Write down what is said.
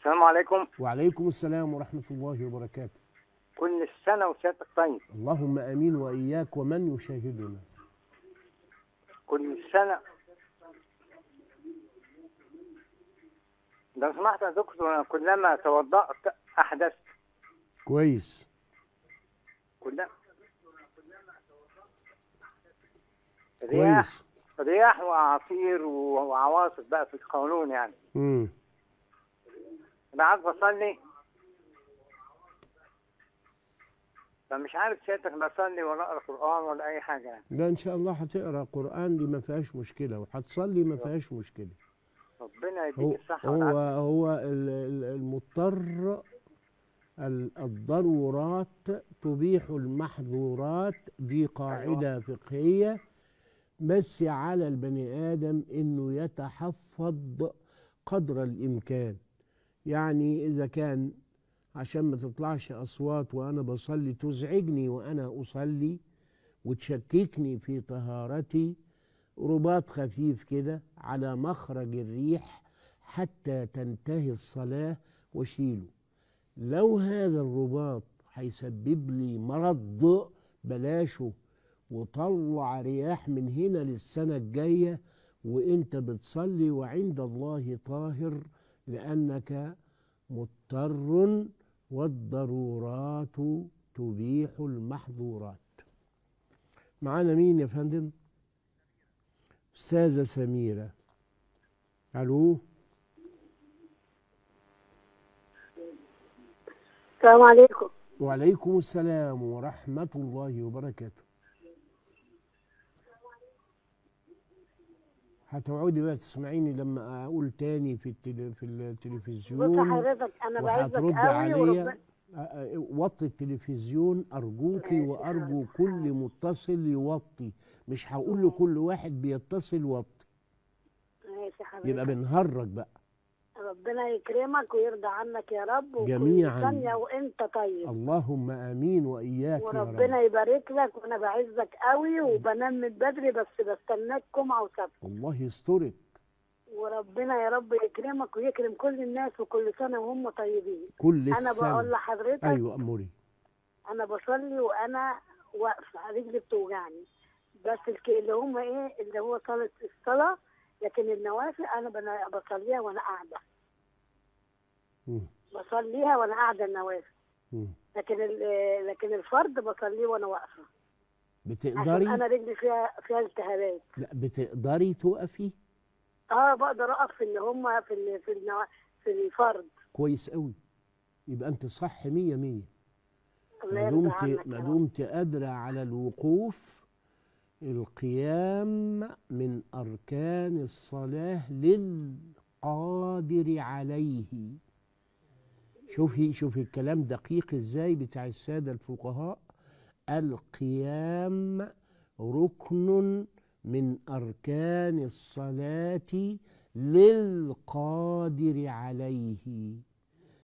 السلام عليكم وعليكم السلام ورحمة الله وبركاته كل سنة وسيادتك طيب اللهم امين واياك ومن يشاهدنا كل سنة لو سمحت يا دكتور أنا كلما توضأت أحدثت كويس كلما رياح كويس رياح وأعاصير وعواصف بقى في القانون يعني امم أنا عايز بصلي فمش عارف سيادتك بصلي ولا أقرأ قرآن ولا أي حاجة يعني لا ان شاء الله هتقرا قران دي ما فيهاش مشكله وهتصلي ما فيهاش مشكله ربنا هو يديك الصحة هو والعافية هو ال- ال- المضطر ال- الضرورات تبيح المحظورات دي قاعده فقهيه بس على البني ادم انه يتحفظ قدر الامكان يعني اذا كان عشان ما تطلعش اصوات وانا بصلي تزعجني وانا اصلي وتشككني في طهارتي رباط خفيف كده على مخرج الريح حتى تنتهي الصلاة وشيله لو هذا الرباط هيسبب لي مرض بلاشه وطلع رياح من هنا للسنة الجاية وانت بتصلي وعند الله طاهر لأنك مضطر والضرورات تبيح المحظورات معانا مين يا فندم أستاذة سميرة ألو السلام عليكم وعليكم السلام ورحمة الله وبركاته هتقعدي بقى تسمعيني لما أقول تاني في التل... في بص التلفزيون حضرتك انا بعزك وهترد قوي عليا وربنا أ- أ- وطي التلفزيون أرجوكي ماشي وأرجو كل متصل يوطي مش هقول لكل واحد بيتصل وطي ماشي حضرتك يبقى بنهرج بقى ربنا يكرمك ويرضى عنك يا رب وكل جميعاً. ثانية وانت طيب اللهم آمين وإياك يا رب وربنا يبارك لك وانا بعزك قوي وبنام من بدري بس بستناك جمعة وسبت الله يسترك وربنا يا رب يكرمك ويكرم كل الناس وكل سنة وهم طيبين كل انا السنة بقول لحضرتك أيوة أموري انا بصلي وانا واقفة رجلي بتوجعني بس الك- اللي هم ايه اللي هو صلاة الصلاة لكن النوافل انا بنا- بصليها وانا قاعدة مم. بصليها وانا قاعدة النوافل مم. لكن ال- لكن الفرض بصليه وانا واقفه عشان بتقدري انا رجلي فيها فيها التهابات لا بتقدري تقفي اه بقدر اقف في اللي هم في ال- في النوا... في الفرض كويس قوي يبقى أنت صح مية مية الله ما يرضى دمت عنك ما يا رب. دمت قادرة على الوقوف القيام من أركان الصلاة للقادر عليه شوفي شوفي الكلام دقيق ازاي بتاع السادة الفقهاء القيام ركن من أركان الصلاة للقادر عليه